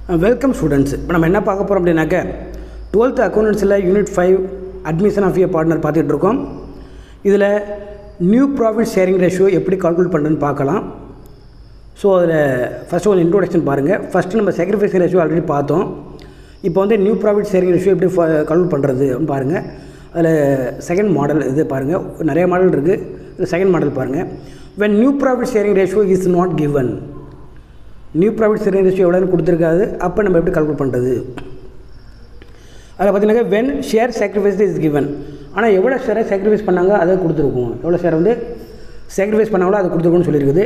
welcome students இப்போ நம்ம என்ன பார்க்க போகிறோம் அப்படின்னாக்க டுவெல்த் அக்கௌண்டன்ஸில் unit five admission of year partner பார்த்துட்டு இருக்கோம் இதில் நியூ ப்ராஃபிட் ஷேரிங் ரேஷியோ எப்படி கால்குலேட் பண்ணுறதுன்னு பார்க்கலாம் ஸோ அதில் ஃபஸ்ட்டு ஒரு இன்ட்ரோடக்ஷன் பாருங்கள் ஃபஸ்ட்டு நம்ம சாக்ரிஃபைஸ் ரேஷியோ ஆல்ரெடி பார்த்தோம் இப்போ வந்து நியூ ப்ராஃபிட் ஷேரிங் ரேஷியோ எப்படி கால்குலேட் பண்ணுறது அப்படின்னு பாருங்கள் அதில் செகண்ட் மாடல் இது பாருங்கள் நிறைய மாடல் இருக்குது இது செகண்ட் மாடல் பாருங்கள் when new profit sharing ratio is not given new profit sharing ratio எவ்வளோன்னு கொடுத்துருக்காது அப்போ நம்ம எப்படி கால்குலேட் பண்ணுறது அதில் பார்த்தீங்கன்னா when share sacrifice is given ஆனால் எவ்வளோ ஷேரை சாக்ரிஃபைஸ் பண்ணாங்க அதை கொடுத்துருக்கும் எவ்வளோ ஷேர் வந்து சாக்ரிஃபைஸ் பண்ணாங்களோ அதை கொடுத்துருக்கும்னு சொல்லியிருக்குது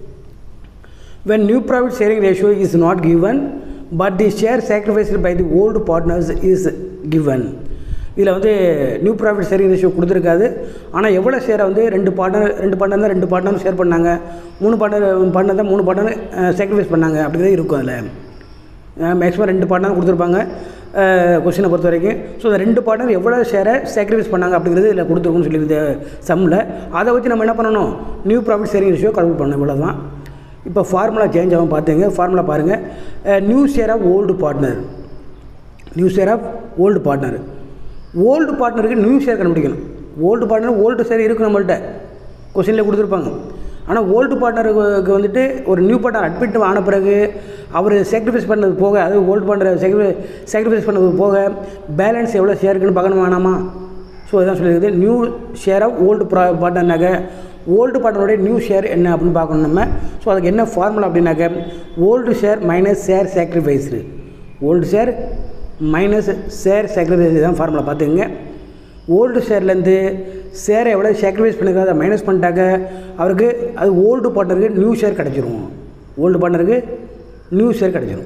when new profit sharing ratio is not given but the share sacrificed by the old partners is given இதில் வந்து நியூ ப்ராஃபிட் ஷேரிங் ரேஷியோ கொடுத்துருக்காது ஆனால் எவ்வளோ ஷேரை வந்து ரெண்டு பார்ட்னர் ரெண்டு பார்ட்னர் தான் ரெண்டு பார்ட்னரும் ஷேர் பண்ணாங்க மூணு பார்ட்னர் பார்ட்னர் தான் மூணு பார்ட்னர் சாக்ரிஃபைஸ் பண்ணாங்க அப்படிங்கிறது இருக்கும் அதில் மேக்ஸிமம் ரெண்டு பார்ட்னர் கொடுத்துருப்பாங்க கொஸ்டினை பொறுத்த வரைக்கும் ஸோ அந்த ரெண்டு பார்ட்னர் எவ்வளோ ஷேரை சாக்ரிஃபைஸ் பண்ணாங்க அப்படிங்கிறது இதில் கொடுத்துருக்குன்னு சொல்லி சம்மில் அதை வச்சு நம்ம என்ன பண்ணணும் new profit sharing ratio calculate பண்ணணும் இவ்வளோ தான் இப்போ ஃபார்முலா சேஞ்ச் ஆகும் பார்த்துங்க ஃபார்முலா பாருங்கள் new share of old partner new share of old partner old பார்ட்னருக்கு நியூ ஷேர் கண்டுபிடிக்கணும் ஓல்டு பார்ட்னர் ஓல்டு ஷேர் இருக்குது நம்மள்ட்ட கொஸ்டினில் கொடுத்துருப்பாங்க ஆனால் ஓல்டு பார்ட்னருக்கு வந்துட்டு ஒரு நியூ பார்ட்னர் அட்மிட் ஆன பிறகு அவர் சாக்ரிஃபைஸ் பண்ணது போக அது ஓல்டு பார்ட்னர் சாக்ரிஃபை சாக்ரிஃபைஸ் பண்ணது போக பேலன்ஸ் எவ்வளோ ஷேர் இருக்குன்னு பார்க்கணும் வேணாமா ஸோ இதான் சொல்லியிருக்குது நியூ ஷேர் ஆஃப் ஓல்டு ப்ரா பார்ட்னர்னாக்க ஓல்டு பார்ட்னருடைய நியூ ஷேர் என்ன அப்படின்னு பார்க்கணும் நம்ம ஸோ அதுக்கு என்ன ஃபார்முலா அப்படின்னாக்க old share minus share sacrificed old share minus share sacrifice தான் ஃபார்முலா பார்த்துங்க ஓல்டு ஷேர்லேருந்து ஷேரை எவ்வளோ சாக்ரிஃபைஸ் பண்ணிருக்கோ அதை மைனஸ் பண்ணிட்டாக்க அவருக்கு அது ஓல்டு பார்ட்னருக்கு நியூ ஷேர் கிடச்சிரும் ஓல்டு பார்ட்னருக்கு நியூ ஷேர் கிடச்சிரும்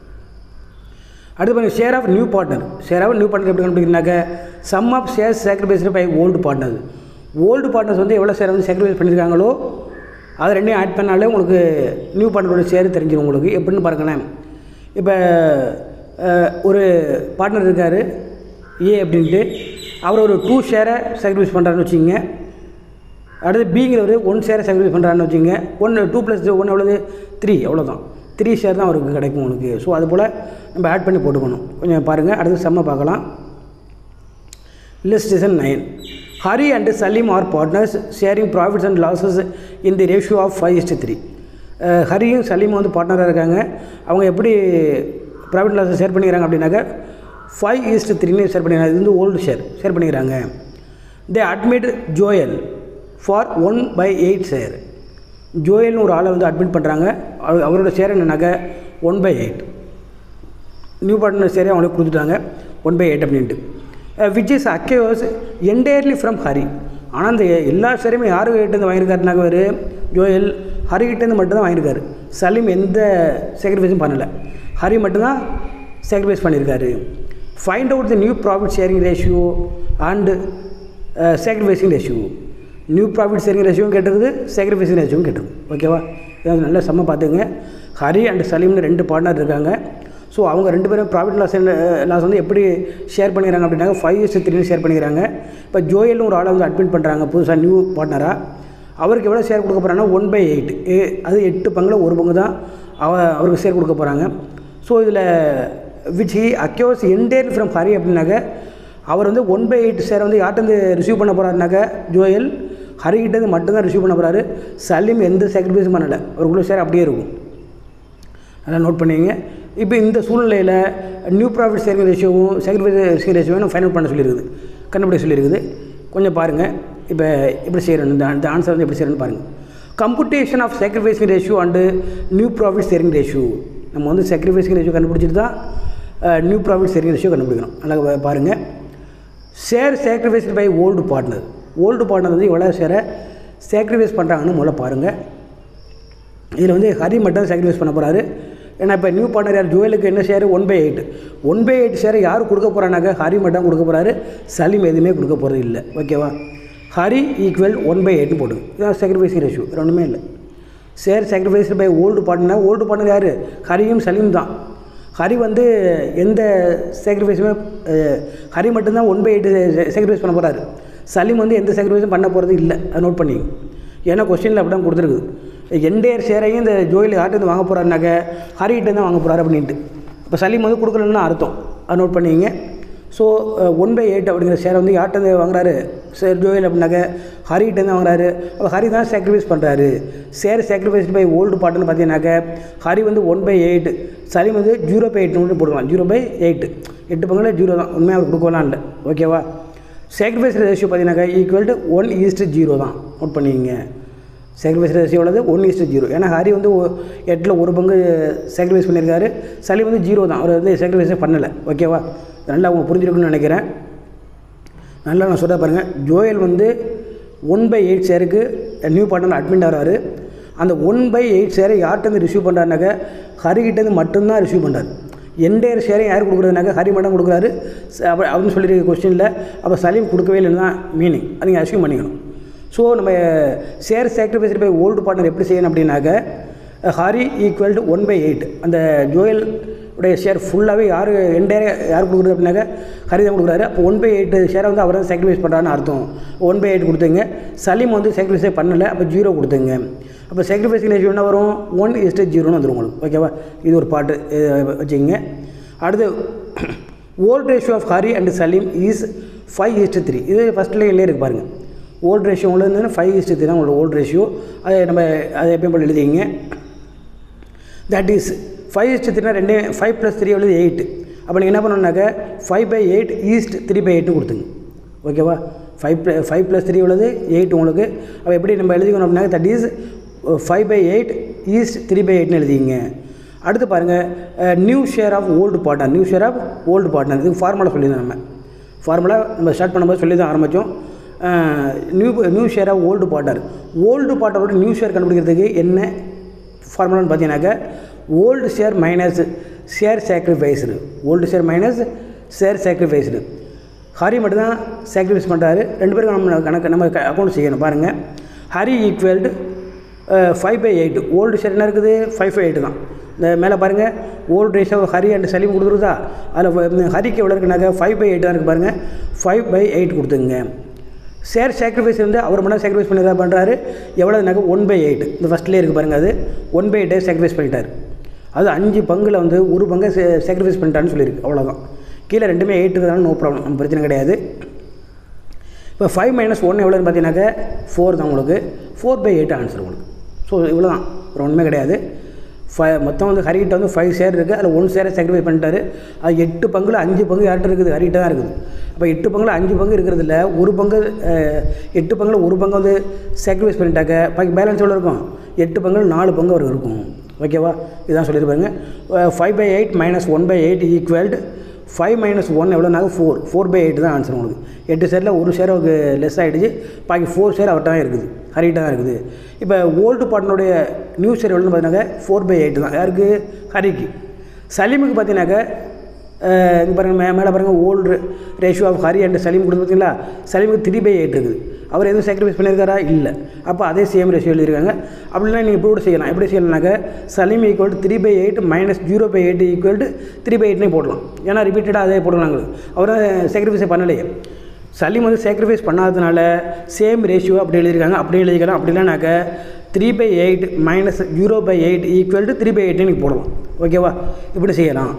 அடுத்து பாருங்கள் share of new partner share of new partner எப்படி கண்டுபிடிக்கிறாக்க sum of share sacrificed by old partner old partners வந்து எவ்வளோ ஷேர் வந்து சாக்ரிஃபைஸ் பண்ணியிருக்காங்களோ அதை ரெண்டையும் ஆட் பண்ணாலே உங்களுக்கு நியூ பார்ட்னரோட ஷேர் தெரிஞ்சிடும் உங்களுக்கு எப்படின்னு பாருங்களேன் இப்போ ஒரு பார்ட்னர் இருக்கார் ஏ அப்படின்ட்டு அவர் ஒரு டூ ஷேரை சாக்ரிஃபைஸ் பண்ணுறாருன்னு வச்சுக்கோங்க அடுத்து பிங்கிறவர் ஒன் ஷேரை சாக்ரிஃபைஸ் பண்ணுறாருன்னு வச்சுங்க ஒன்று டூ ப்ளஸ் ஒன் எவ்வளோது த்ரீ அவ்வளோதான் த்ரீ ஷேர் தான் அவருக்கு கிடைக்கும் உங்களுக்கு ஸோ அது போல் நம்ம ஆட் பண்ணி போட்டுக்கணும் கொஞ்சம் பாருங்கள் அடுத்து செம்ம பார்க்கலாம் illustration 9 Hari and Salim are partners sharing profits and losses in the ratio of 5 is to 3 அஹ் ஹரியும் சலீமும் வந்து பார்ட்னராக இருக்காங்க அவங்க எப்படி ப்ராஃபிட் லாஸை ஷேர் பண்ணிக்கிறாங்க அப்படின்னாக்க ஃபைவ் ஈஸ்ட் த்ரீன்னு ஷேர் பண்ணிக்கிறாங்க இது வந்து ஓல்டு ஷேர் ஷேர் பண்ணிக்கிறாங்க they admit Joel for one by eight share ஜோயல்னு ஒரு ஆளை வந்து அட்மிட் பண்ணுறாங்க அவ- அவரோட ஷேர் என்னன்னாக்க one by eight new partner ஷேரே அவங்களுக்கு கொடுத்துட்டாங்க ஒன் பை எயிட் அப்படின்ட்டு which is acquires entirely from Hari ஆனால் அந்த எல்லா ஷேரையுமே யார் கிட்டேருந்து வாங்கியிருக்காருனாக்க அவர் ஜோயல் ஹரி கிட்டேருந்து மட்டும்தான் வாங்கியிருக்காரு சலீம் எந்த சாக்ரிஃபைஸும் பண்ணலை ஹரி மட்டும்தான் சாக்ரிஃபைஸ் பண்ணியிருக்காரு find out the new profit sharing ratio and sacrificing ratio new profit sharing ரேஷியோவும் கேட்டிருக்குது சாக்ரிஃபைசிங் ரேஷியோவும் கேட்டிருக்கு ஓகேவா இது நல்ல செம்ம பார்த்துங்க ஹரி அண்ட் சலீம்னு ரெண்டு பார்ட்னர் இருக்காங்க ஸோ அவங்க ரெண்டு பேரும் ப்ராஃபிட் லாஸ் லாஸ் வந்து எப்படி ஷேர் பண்ணிக்கிறாங்க அப்படின்னாங்க ஃபைவ் இயர்ஸ் த்ரீ ஷேர் பண்ணிக்கிறாங்க இப்போ ஜோயல்னு ஒரு ஆளை வந்து அட்மிட் பண்ணுறாங்க புதுசாக நியூ பார்ட்னராக அவருக்கு எவ்வளோ ஷேர் கொடுக்க போகிறாங்கன்னா ஒன் பை எயிட் அது எட்டு பங்கில் ஒரு பங்கு தான் அவ அவருக்கு ஷேர் கொடுக்க போகிறாங்க ஸோ இதில் which he acquires entire from Hari அப்படின்னாக்க அவர் வந்து ஒன் பை எயிட் ஷேர் வந்து யார்ட்டேருந்து ரிசீவ் பண்ண போகிறாருனாக்க ஜோயல் ஹரிக்கிட்டேருந்து மட்டும்தான் ரிசீவ் பண்ண போகிறாரு சலீம் எந்த சாக்ரிஃபைஸும் பண்ணலை அவருக்குள்ள ஷேர் அப்படியே இருக்கும் அதெல்லாம் நோட் பண்ணிங்க இப்போ இந்த சூழ்நிலையில் நியூ ப்ராஃபிட் ஷேரிங் ரேஷியோவும் சாக்ரிஃபைஸ் ரேஷியோவும் நம்ம ஃபைனல் பண்ண சொல்லியிருக்குது கண்டுபிடிக்க சொல்லியிருக்குது கொஞ்சம் பாருங்கள் இப்போ எப்படி செய்யணும் இந்த இந்த ஆன்சர் வந்து எப்படி செய்யணும்னு பாருங்கள் computation of sacrificing ratio and new profit sharing ratio நம்ம வந்து சாக்ரிஃபைசிங் ரேஷியோ கண்டுபிடிச்சிட்டு தான் நியூ ப்ராஃபிட் ஷேரிங் ரேஷியோ கண்டுபிடிக்கணும் நல்லா பாருங்கள் share sacrificed by old partner old partner வந்து எவ்வளோ ஷேரை சாக்ரிஃபைஸ் பண்ணுறாங்கன்னு முதல்ல பாருங்கள் இதில் வந்து ஹரி மட்டும் சாக்ரிஃபைஸ் பண்ண போகிறாரு ஏன்னா இப்போ நியூ பார்ட்னர் யார் ஜுவலுக்கு என்ன share one by eight one by eight ஷேரை யார் கொடுக்க போகிறானாக்க ஹரி மட்டும் கொடுக்க போகிறாரு சலீம் எதுவுமே கொடுக்க போகிறது இல்லை ஓகேவா ஹரி ஈக்குவல் ஒன் பை எயிட்னு போடுங்க இதான் சாக்ரிஃபைஸ் ரேஷியோ ஒன்றுமே இல்லை share sacrifice by old partner old partner யார் ஹரியும் சலீம் தான் ஹரி வந்து எந்த சாக்ரிஃபைஸுமே ஹரி மட்டும்தான் ஒன் பை எயிட் சாக்ரிஃபைஸ் பண்ண போகிறாரு சலீம் வந்து எந்த சாக்ரிஃபைஸும் பண்ண போகிறது இல்லை அதை நோட் பண்ணிங்க ஏன்னா கொஸ்டினில் அப்படி தான் கொடுத்துருக்குது என்டையர் ஷேரையும் இந்த ஜோயில் யார்கிட்ட வாங்க போகிறாருனாக்க ஹரிகிட்ட தான் வாங்க போகிறாரு அப்படின்ட்டு இப்போ சலீம் வந்து கொடுக்கலன்னு அர்த்தம் அதை நோட் பண்ணிங்க ஸோ ஒன் பை எயிட் அப்படிங்கிற ஷேரை வந்து யார்கிட்ட வாங்குறாரு சார் ஜோயல் அப்படின்னாக்க ஹரிகிட்டேருந்து வாங்குறாரு அப்போ ஹரி தான் சாக்ரிஃபைஸ் பண்ணுறாரு ஷேர் சாக்ரிஃபைஸ் பை ஓல்டு பாட்டுன்னு பார்த்தீங்கன்னாக்க ஹரி வந்து ஒன் பை எயிட் சலீம் வந்து ஜீரோ பை எயிட்னு போடுவான் ஜீரோ பை எயிட் எட்டு பங்கில் ஜீரோ தான் உண்மையாக அவர் கொடுக்கலாம் இல்லை ஓகேவா சாக்ரிஃபைஸ் ரேஷியோ பார்த்தீங்கன்னாக்கா equal to one is to zero தான் நோட் பண்ணிக்கங்க சாக்ரிஃபைஸ் ரேஷியோ உள்ளது ஒன் ஈஸ்ட் ஜீரோ ஏன்னா ஹரி வந்து ஒ- எட்டில் ஒரு பங்கு சாக்ரிஃபைஸ் பண்ணியிருக்காரு சலீம் வந்து ஜீரோ தான் அவர் வந்து சாக்ரிஃபைஸே பண்ணலை ஓகேவா நல்லா அவங்க புரிஞ்சிருக்குன்னு நினைக்கிறேன் நல்லா நான் சொல்ல பாருங்கள் ஜோயல் வந்து ஒன் பை எயிட் ஷேருக்கு நியூ பார்ட்னர் அட்மிட் ஆகிறாரு அந்த ஒன் பை எயிட் ஷேரை யார்கிட்டருந்து ரிசீவ் பண்ணுறாருனாக்க ஹரிகிட்டேருந்து மட்டும்தான் ரிசீவ் பண்ணுறாரு என்டையர் ஷேரை யார் கொடுக்குறதுனாக்க ஹரி மட்டும் கொடுக்குறாரு ச- அப்ப அப்படின்னு சொல்லியிருக்க கொஸ்டினில் அப்போ சலீம் கொடுக்கவே இல்லைன்னு தான் மீனிங் அதை நீங்கள் அசியூம் பண்ணிக்கணும் ஸோ நம்ம share sacrifice by old partner எப்படி செய்யணும் அப்படின்னாக்க Hari equal to one by eight அந்த ஜோயல் உடைய ஷேர் ஃபுல்லாகவே யார் என்டையர் யார் கொடுக்குறது அப்படின்னாக்க ஹரி தான் கொடுக்குறாரு அப்போ ஒன் பை எயிட் ஷேரை வந்து அவர் தான் சாக்ரிஃபைஸ் பண்ணுறான்னு அர்த்தம் ஒன் பை எயிட் கொடுத்துங்க சலீம் வந்து சாக்ரிஃபைஸே பண்ணலை அப்போ ஜீரோ கொடுத்துங்க அப்போ சாக்ரிஃபைஸ் ரேஷியோ என்ன வரும் ஒன் இஸ்ட்டு ஜீரோன்னு வந்துடும் உங்களுக்கு ஓகேவா இது ஒரு பாட்டு அஹ், வச்சுக்கோங்க அடுத்து old ratio of Hari and Salim is five is to three இது ஃபஸ்ட் லைன்லேயே இருக்கு பாருங்கள் ஓல்ட் ரேஷியோ உங்களுக்கு ஃபைவ் இஸ்ட்டு த்ரீ தான் உங்களோட ஓல்ட் ரேஷியோ அதை நம்ம அதை எப்பயும் போல எழுதிங்க தட் இஸ் ஃபைவ் இஸ்ட் த்ரீனா ரெண்டு ஃபைவ் ப்ளஸ் த்ரீ எவ்வளவு எயிட் அப்போ நீங்கள் என்ன பண்ணணுன்னாக்க five by eight is to three by எயிட்னு கொடுத்துங்க ஓகேவா ஃபைவ் ப்ள ஃபைவ் ப்ளஸ் த்ரீ எவ்வளவு எயிட் உங்களுக்கு அப்போ எப்படி நம்ம எழுதிக்கணும் அப்படின்னா that is five by eight is to three by எயிட்னு எழுதிங்க அடுத்து பாருங்கள் new share of old partner new share of old partner இதுக்கு ஃபார்முலா சொல்லியிருந்தோம் நம்ம ஃபார்முலா நம்ம ஸ்டார்ட் பண்ணும்போது சொல்லி தான் ஆரம்பித்தோம் new new share of old partner old பார்ட்னரோட நியூ ஷேர் கண்டுபிடிக்கிறதுக்கு என்ன ஃபார்முலான்னு பார்த்தீங்கன்னாக்கா old share minus share sacrificed old share minus share sacrificed Hari மட்டும் தான் சாக்ரிஃபைஸ் பண்ணுறாரு ரெண்டு பேருக்கும் நம்ம கணக்கு நம்ம அக்கௌண்ட் செய்யணும் பாருங்கள் Hari equal to five by eight old share என்ன இருக்குது ஃபைவ் பை எயிட் தான் இந்த மேலே பாருங்கள் old ratio Hari and Salim கொடுத்துருதா அதில் ஹரிக்கு எவ்வளோ இருக்குனாக்கா ஃபைவ் பை எயிட் தான் இருக்குது பாருங்கள் ஃபைவ் பை எயிட் கொடுத்துங்க ஷேர் சாக்ரிஃபைஸ் வந்து அவர் மட்டும் சாக்ரிஃபைஸ் பண்ணி தான் பண்ணுறாரு எவ்வளோனாக்கா ஒன் பை எயிட் இந்த ஃபஸ்ட்லேயே இருக்குது பாருங்கள் அது ஒன் பை எயிட்டே சாக்ரிஃபைஸ் பண்ணிட்டார் அது அஞ்சு பங்கில் வந்து ஒரு பங்கை சாக்ரிஃபைஸ் பண்ணிட்டான்னு சொல்லியிருக்கு அவ்வளோதான் கீழே ரெண்டுமே எயிட் இருக்கிறதால நோ ப்ராப்ளம் நம்ம பிரச்சனை கிடையாது இப்போ ஃபைவ் மைனஸ் ஒன் எவ்வளோன்னு பார்த்தீங்கன்னாக்கா ஃபோர் தான் உங்களுக்கு ஃபோர் பை எயிட் ஆன்சர் உங்களுக்கு ஸோ இவ்வளோ தான் ஒரு ஒன்றுமே கிடையாது ஃபை மொத்தம் வந்து ஹரிகிட்ட வந்து ஃபைவ் ஷேர் இருக்குது அதில் ஒன் ஷேரை சாக்ரிஃபை பண்ணிட்டாரு அது எட்டு பங்கில் அஞ்சு பங்கு யார்கிட்ட இருக்குது ஹரிகிட்ட தான் இருக்குது அப்போ எட்டு பங்கில் அஞ்சு பங்கு இருக்கிறதுல ஒரு பங்கு அஹ், எட்டு பங்கில் ஒரு பங்கு வந்து சாக்ரிஃபைஸ் பண்ணிட்டாக்க பாக்கி பேலன்ஸ் எவ்வளோ இருக்கும் எட்டு பங்கில் நாலு பங்கு அவருக்கு இருக்கும் ஓகேவா இதுதான் சொல்லியிருப்பாங்க five by eight minus one by eight equal to five minus one எவ்வளோனாக்க ஃபோர் ஃபோர் பை எயிட் தான் ஆன்சர் உங்களுக்கு எட்டு ஷேரில் ஒரு ஷேர் அவருக்கு லெஸ் ஆகிடுச்சு பாக்கி ஃபோர் ஷேர் அவர்கிட்ட தான் இருக்குது ஹரிகிட்ட தான் இருக்குது இப்போ ஓல்டு பார்ட்னருடைய நியூ ஷேர் எவ்வளோன்னு பார்த்தீங்கன்னாக்க ஃபோர் பை எயிட் தான் யாருக்கு ஹரிக்கு சலீமுக்கு பார்த்தீங்கன்னாக்க இங்கே பாருங்கள் மே மேலே பாருங்கள் old ratio of Hari and Salim கொடுத்து பார்த்தீங்களா சலீமுக்கு த்ரீ பை எயிட் இருக்குது அவர் எதுவும் சாக்ரிஃபைஸ் பண்ணியிருக்காரா இல்லை அப்போ அதே சேம் ரேஷியோ எழுதியிருக்காங்க அப்படின்னா நீங்கள் இப்படி கூட செய்யலாம் எப்படி செய்யலாம்னாக்க Salim equal three by eight minus zero by eight equal to three by எயிட்னே போடலாம் ஏன்னா ரிப்பீட்டடாக அதே போடலாம் அவர் சாக்ரிஃபைஸே பண்ணலையே சலீம் வந்து சாக்ரிஃபைஸ் பண்ணாததுனால சேம் ரேஷியோ அப்படி எழுதியிருக்காங்க அப்படி எழுதிக்கலாம் அப்படி இல்லைனாக்க three by eight minus zero by eight equal to three by எயிட்னு நீங்கள் போடலாம் ஓகேவா இப்படி செய்யலாம்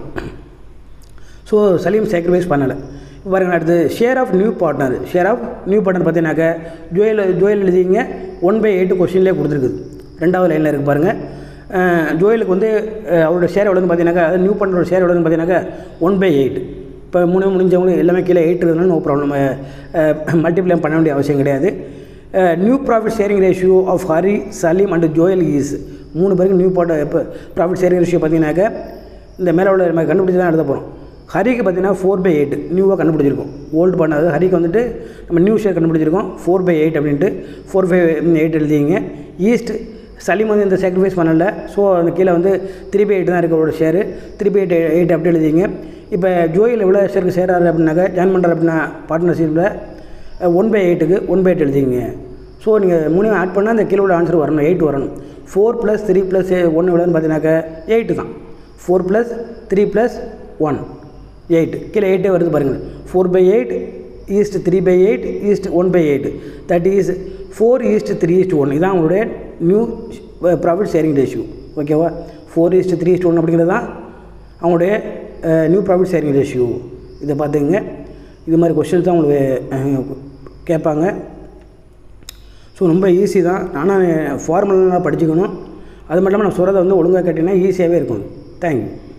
ஸோ சலீம் சாக்ரிஃபைஸ் பண்ணலை இப்போ பாருங்க அடுத்து share of new partner share of new partner பார்த்தீங்கன்னாக்க ஜோயல் ஜோயல் எழுதிங்க ஒன் பை எயிட்டு கொஸ்டின்லேயே கொடுத்துருக்குது ரெண்டாவது லைனில் இருக்குது பாருங்கள் அஹ், ஜோயலுக்கு வந்து அஹ், அவரோட ஷேர் எவ்வளோன்னு பார்த்தீங்கன்னாக்கா அதாவது நியூ பார்ட்னரோட ஷேர் எவ்வளோன்னு பார்த்தீங்கன்னாக்கா ஒன் பை எயிட் இப்போ மூணு முடிஞ்சவங்களும் எல்லாமே கீழே எயிட் இருக்கிறதுனால நோ ப்ராப்ளம் நம்ம மல்டிப்ளை பண்ண வேண்டிய அவசியம் கிடையாது new profit sharing ratio of Hari Salim and Joel is மூணு பேருக்கு நியூ ப்ராட இப்போ ப்ராஃபிட் ஷேரிங் ரேஷியோ பார்த்தீங்கன்னாக்க இந்த மேலே உள்ள நம்ம கண்டுபிடிச்சி தான் எழுத போகிறோம் ஹரிக்கு பார்த்தீங்கன்னா ஃபோர் பை எயிட் நியூவாக கண்டுபிடிச்சிருக்கோம் ஓல்டு பண்ணாது ஹரிக்கு வந்துட்டு நம்ம நியூ ஷேர் கண்டுபிடிச்சிருக்கோம் ஃபோர் பை எயிட் அப்படின்ட்டு ஃபோர் பை எயிட் எழுதிங்க ஈஸ்ட் சலீம் வந்து இந்த சாக்ரிஃபைஸ் பண்ணல ஸோ அந்த கீழே வந்து த்ரீ பை எயிட் தான் இருக்கு அவரோட share three by eight eight அப்படி எழுதிங்க இப்போ ஜோயில் எவ்வளோ ஷேருக்கு சேராரு அப்படின்னாக்க ஜாயின் பண்ணுறாரு அப்படின்னா பார்ட்னர்ஷிப்பில் ஒன் பை எயிட்டுக்கு ஒன் பை எயிட் எழுதிங்க ஸோ நீங்கள் மூணையும் ஆட் பண்ணால் அந்த கீழே உள்ள ஆன்சர் வரணும் எயிட் வரணும் ஃபோர் ப்ளஸ் த்ரீ ப்ளஸ் ஒன்று எவ்வளோன்னு பார்த்தீங்கன்னாக்க எயிட்டு தான் four plus three plus one eight கீழே எயிட்டே வருது பாருங்கள் four by eight is to three by eight is to one by eight that is four is to three is to one இதான் உங்களுடைய நியூ ப்ராஃபிட் ஷேரிங் ரேஷியோ ஓகேவா four is to three is to one அப்படிங்கிறது தான் அவங்களுடைய நியூ ப்ராஃபிட் ஷேரிங் ரேஷியோ இதை பார்த்துங்க இது மாதிரி கொஷின்ஸ் தான் உங்களுக்கு அஹ், கேட்பாங்க ஸோ ரொம்ப ஈஸி தான் ஆனால் ஃபார்முலாம் படிச்சுக்கணும் அது மட்டும் இல்லாமல் நான் சொல்கிறத வந்து ஒழுங்காக கேட்டிங்கன்னா ஈஸியாகவே இருக்கும் தேங்க்யூ